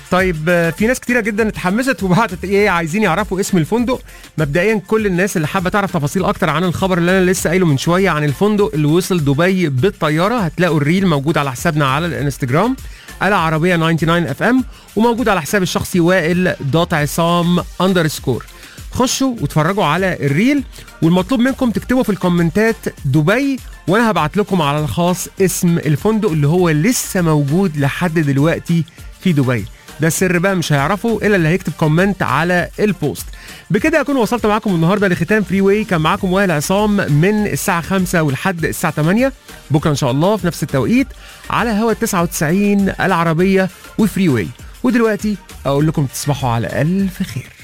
طيب آه، في ناس كتيره جدا اتحمست وبعتت ايه عايزين يعرفوا اسم الفندق مبدئيا كل الناس اللي حابه تعرف تفاصيل اكتر عن الخبر اللي انا لسه قايله من شويه عن الفندق اللي وصل دبي بالطياره هتلاقوا الريل موجود على حسابنا على الانستجرام العربيه 99 اف ام وموجود على حساب الشخصي وائل دوت عصام اندرسكور خشوا واتفرجوا على الريل والمطلوب منكم تكتبوا في الكومنتات دبي وانا هبعت لكم على الخاص اسم الفندق اللي هو لسه موجود لحد دلوقتي في دبي ده السر بقى مش هيعرفه الا اللي هيكتب كومنت على البوست بكده اكون وصلت معاكم النهارده لختام فري واي كان معاكم وائل عصام من الساعه 5 ولحد الساعه 8 بكره ان شاء الله في نفس التوقيت على هوا 99 العربيه وفري واي ودلوقتي اقول لكم تصبحوا على الف خير